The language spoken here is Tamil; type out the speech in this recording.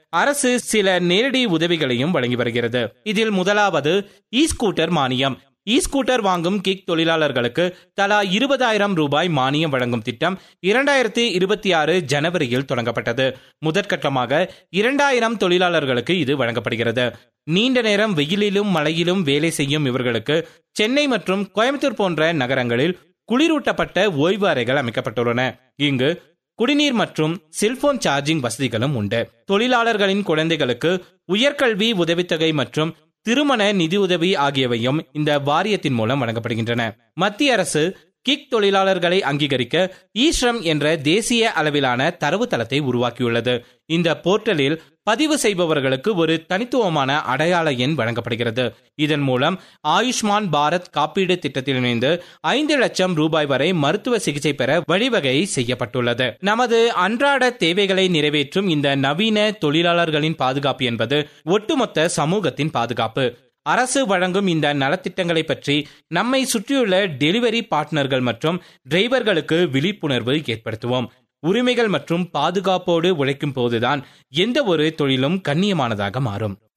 அரசு சில நேரடி உதவிகளையும் வழங்கி வருகிறது இதில் முதலாவது இ ஸ்கூட்டர் மானியம் இ ஸ்கூட்டர் வாங்கும் கிக் தொழிலாளர்களுக்கு தலா இருபதாயிரம் ரூபாய் மானியம் வழங்கும் திட்டம் இரண்டாயிரத்தி இருபத்தி ஆறு ஜனவரியில் தொடங்கப்பட்டது முதற்கட்டமாக இரண்டாயிரம் தொழிலாளர்களுக்கு இது வழங்கப்படுகிறது நீண்ட நேரம் வெயிலிலும் மழையிலும் வேலை செய்யும் இவர்களுக்கு சென்னை மற்றும் கோயம்புத்தூர் போன்ற நகரங்களில் குளிரூட்டப்பட்ட ஓய்வு அறைகள் அமைக்கப்பட்டுள்ளன இங்கு குடிநீர் மற்றும் செல்போன் சார்ஜிங் வசதிகளும் உண்டு தொழிலாளர்களின் குழந்தைகளுக்கு உயர்கல்வி உதவித்தொகை மற்றும் திருமண நிதியுதவி ஆகியவையும் இந்த வாரியத்தின் மூலம் வழங்கப்படுகின்றன மத்திய அரசு கிக் தொழிலாளர்களை அங்கீகரிக்க ஈஸ்ரம் என்ற தேசிய அளவிலான தரவுத்தளத்தை உருவாக்கியுள்ளது இந்த போர்ட்டலில் பதிவு செய்பவர்களுக்கு ஒரு தனித்துவமான அடையாள எண் வழங்கப்படுகிறது இதன் மூலம் ஆயுஷ்மான் பாரத் காப்பீடு திட்டத்தில் இணைந்து ஐந்து லட்சம் ரூபாய் வரை மருத்துவ சிகிச்சை பெற வழிவகை செய்யப்பட்டுள்ளது நமது அன்றாட தேவைகளை நிறைவேற்றும் இந்த நவீன தொழிலாளர்களின் பாதுகாப்பு என்பது ஒட்டுமொத்த சமூகத்தின் பாதுகாப்பு அரசு வழங்கும் இந்த நலத்திட்டங்களை பற்றி நம்மை சுற்றியுள்ள டெலிவரி பார்ட்னர்கள் மற்றும் டிரைவர்களுக்கு விழிப்புணர்வு ஏற்படுத்துவோம் உரிமைகள் மற்றும் பாதுகாப்போடு உழைக்கும் போதுதான் எந்த ஒரு தொழிலும் கண்ணியமானதாக மாறும்